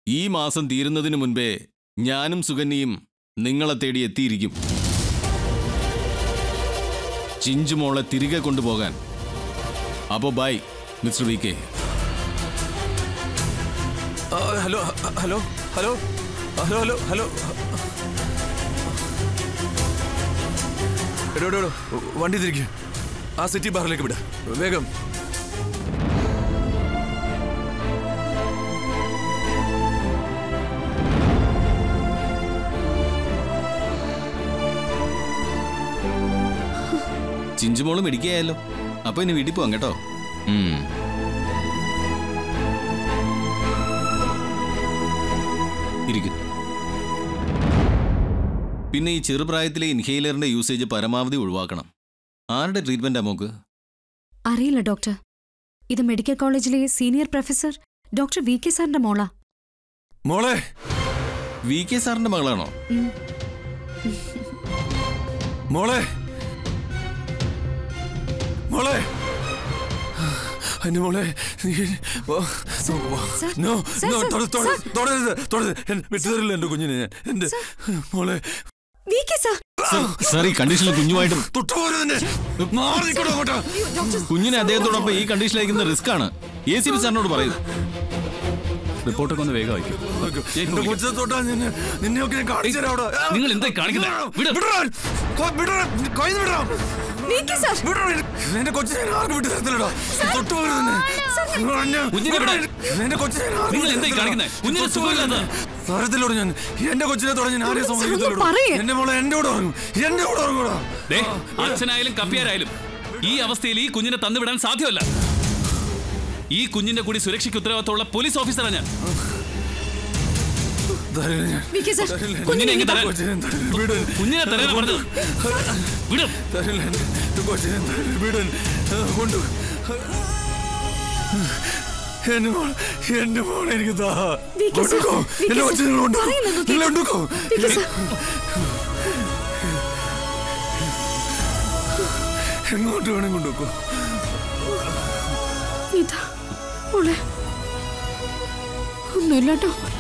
ഈ മാസം തീരുന്നതിന് മുൻപേ ഞാനും സുകന്യയും നിങ്ങളെ തേടി എത്തിയിരിക്കും ചിഞ്ചുമോളെ തിരികെ കൊണ്ടുപോകാൻ അപ്പോ ബൈ മിസ്റ്റർ വി കെ ആ, ഹലോ ഹ- hello hello hello hello hello എടോ എടോ എടോ, വണ്ടി തിരിക്കുക ആ സിറ്റി ബാറിലേക്ക് വിട് വേഗം ചിഞ്ചുമോളും മെഡിക്കായല്ലോ അപ്പൊ ഇനി വീട്ടിൽ പോവാം കേട്ടോ ഉം. ഇരിക്ക് പിന്നെ ഈ ചെറുപ്രായത്തിലെ ഇൻഹെയിലറിന്റെ യൂസേജ് പരമാവധി ഒഴിവാക്കണം ആരുടെ ട്രീറ്റ്മെന്റ് മോക്ക് അറിയില്ല ഡോക്ടർ ഇത് മെഡിക്കൽ കോളേജിലെ senior professor doctor V K സാറിന്റെ മോളാ മോളെ വി കെ സാറിന്റെ മകളാണോ ഉം. മോളെ മോളെ എന്റെ മോളെ നീ വാ, നമുക്ക് പോവാം. Sir, No, sir, no, sir, തൊട- തൊട- സർ. തൊടരുത്, തൊടരുത്. എന്നെ വിട്ടുതരില്ല എന്റെ കുഞ്ഞിനെ ഞാൻ. എന്റെ മോളെ വി കെ സാർ സാർ ഈ കണ്ടീഷനിൽ കുഞ്ഞുമായിട്ടും തൊട്ടുപോരുത് എന്നെ. മാറി നിൽക്കണോ അങ്ങോട്ട് ഡോക്ടർ കുഞ്ഞിനെ അദ്ദേഹത്തോടൊപ്പം ഈ കണ്ടീഷനിലയക്കുന്ന റിസ്ക് ആണ് എ സി പി സാറിനോട് പറയൂ റിപ്പോർട്ടൊക്കെ ഒന്ന് വേഗം അയക്കും എന്റെ കൊച്ചിനെ തൊട്ടാ നിന്നെ നിന്നെയൊക്കെ ഞാൻ കാണിച്ചു തരാം അവിടെ. നിങ്ങൾ എന്തായി കാണിക്കുന്നെ? വിട്. വിടടാ. കൊ- വിടടാ. കൈ വിടടാ. വി കെ സാർ വിടടാ. എന്റെ കൊച്ചിനെ ഞാൻ ആർക്കും വിട്ടു തരത്തില്ലടാ തൊട്ടുപോരുത് എന്നെ. ഞാൻ- കുഞ്ഞിനെ വിട്. എന്റെ കൊച്ചിനെ ഞാൻ ആർക്കും നിങ്ങൾ വിട്ടു എന്തായി തരത്തില്ലടാ. കാണിക്കുന്നെ? കുഞ്ഞിന് സുഖമില്ലാത്ത തരത്തില്ലോട് ഞാൻ എന്റെ കൊച്ചിനെ തുടങ്ങി ഞാൻ ആരെയും ഒന്ന് സമ്മതിക്കത്തില്ലോട് പറയ്. എന്റെ മോളെ എന്റെ കൂടെ ഉറങ്ങും എന്റെ കൂടെ ഉറങ്ങൂടാ ദേ, അച്ഛനായാലും കപ്പിയാരായാലും ഈ അവസ്ഥയിൽ ഈ കുഞ്ഞിനെ തന്നുവിടാൻ സാധ്യമല്ല ഈ കുഞ്ഞിന്റെ കൂടി സുരക്ഷയ്ക്ക് ഉത്തരവാദിത്തമുള്ള പോലീസ് ഓഫീസറാണ് ഞാൻ തരില്ല ഞാൻ. വി കെ സാർ തരില്ല. കുഞ്ഞിനെ എങ്ങനെ തരാൻ കൊച്ചിനെ തരില്ല. വിട്. കുഞ്ഞിനെ തരാനാ പറഞ്ഞത് വിടും തരില്ല എന്റെ കൊച്ചിനെ തരില്ല. വിട്. കൊണ്ടു എന്റെ മോൾ എന്റെ മോളെ എനിക്ക് താ വി കെ സാർ, കൊണ്ടുപോ. വി കെ എന്റെ സാർ, കൊച്ചിനെ കൊണ്ടുപോ. പറയുന്നത് കേൾക്ക്. നിങ്ങൾ കൊണ്ടുപോ. വി കെ സാർ എങ്ങോട്ട് വേണം കൊണ്ടുപോ ഇതാ മോളെ ഒന്നുമില്ല കേട്ടോ